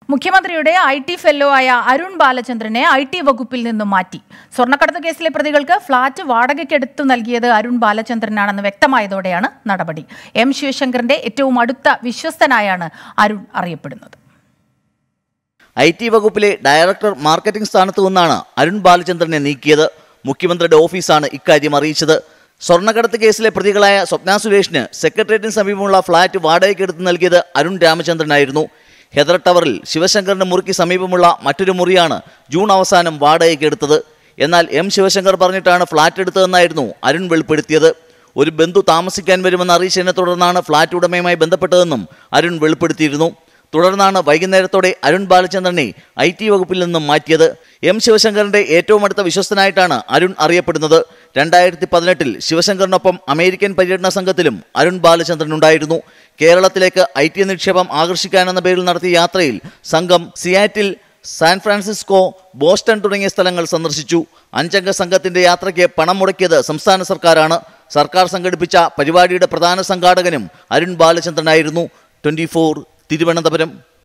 മുഖ്യമന്ത്രിയുടെ I T fellow ആയ Arun ബാലചന്ദ്രനെ I T വകുപ്പിൽ നിന്നും മാറ്റി സ്വർണ്ണക്കടത്ത് കേസിലെ പ്രതികൾക്ക് ഫ്ളാറ്റ് വാടകയ്ക്കെടുത്തു നൽകിയത് അരുൺ ബാലചന്ദ്രനാണെന്ന് വ്യക്തമായതോടെയാണ് നടപടി എം ശിവശങ്കറിന്റെ ഏറ്റവും അടുത്ത വിശ്വസ്തനായാണ് അരുൺ അറിയപ്പെടുന്നത് ഐ ടി വകുപ്പിലെ ഡയറക്ടർ മാർക്കറ്റിംഗ് സ്ഥാനത്തു നിന്നാണ് അരുൺ ബാലചന്ദ്രനെ നീക്കിയത് മുഖ്യമന്ത്രിയുടെ ഓഫീസാണ് ഇക്കാര്യം അറിയിച്ചത് സ്വർണ്ണക്കടത്ത് കേസിലെ പ്രതികളായ സ്വപ്ന സുരേഷിന് സെക്രട്ടേറിയറ്റിന് സമീപമുള്ള ഫ്ളാറ്റ് വാടകയ്ക്ക് എടുത്ത് നൽകിയത് അരുൺ രാമചന്ദ്രനായിരുന്നു ഹെദർ ടവറിൽ ശിവശങ്കറിന്റെ മുറിക്ക് സമീപമുള്ള മറ്റൊരു മുറിയാണ് ജൂൺ അവസാനം വാടകയ്ക്ക് എടുത്തത് എന്നാൽ എം ശിവശങ്കർ പറഞ്ഞിട്ടാണ് ഫ്ളാറ്റ് എടുത്തതെന്നായിരുന്നു അരുൺ വെളിപ്പെടുത്തിയത് ഒരു ബന്ധു താമസിക്കാൻ വരുമെന്ന് അറിയിച്ചതിനെ തുടർന്നാണ് ഫ്ളാറ്റ് ഉടമയുമായി ബന്ധപ്പെട്ടതെന്നും അരുൺ വെളിപ്പെടുത്തിയിരുന്നു തുടർന്നാണ് വൈകുന്നേരത്തോടെ അരുൺ ബാലചന്ദ്രനെ ഐ ടി വകുപ്പിൽ നിന്നും മാറ്റിയത് എം ശിവശങ്കറിന്റെ ഏറ്റവും അടുത്ത വിശ്വസ്തനായിട്ടാണ് അരുൺ അറിയപ്പെടുന്നത് രണ്ടായിരത്തി പതിനെട്ടിൽ ശിവശങ്കറിനൊപ്പം അമേരിക്കൻ പര്യടന സംഘത്തിലും അരുൺ ബാലചന്ദ്രൻ ഉണ്ടായിരുന്നു കേരളത്തിലേക്ക് ഐ ടി നിക്ഷേപം ആകർഷിക്കാനെന്ന പേരിൽ നടത്തിയ യാത്രയിൽ സംഘം സിയാറ്റിൽ സാൻ ഫ്രാൻസിസ്കോ ബോസ്റ്റൺ തുടങ്ങിയ സ്ഥലങ്ങൾ സന്ദർശിച്ചു അഞ്ചംഗ സംഘത്തിന്റെ യാത്രയ്ക്ക് പണം മുടക്കിയത് സംസ്ഥാന സർക്കാരാണ് സർക്കാർ സംഘടിപ്പിച്ച പരിപാടിയുടെ പ്രധാന സംഘാടകനും അരുൺ ബാലചന്ദ്രനായിരുന്നു ട്വന്റി തിരുവനന്തപുരം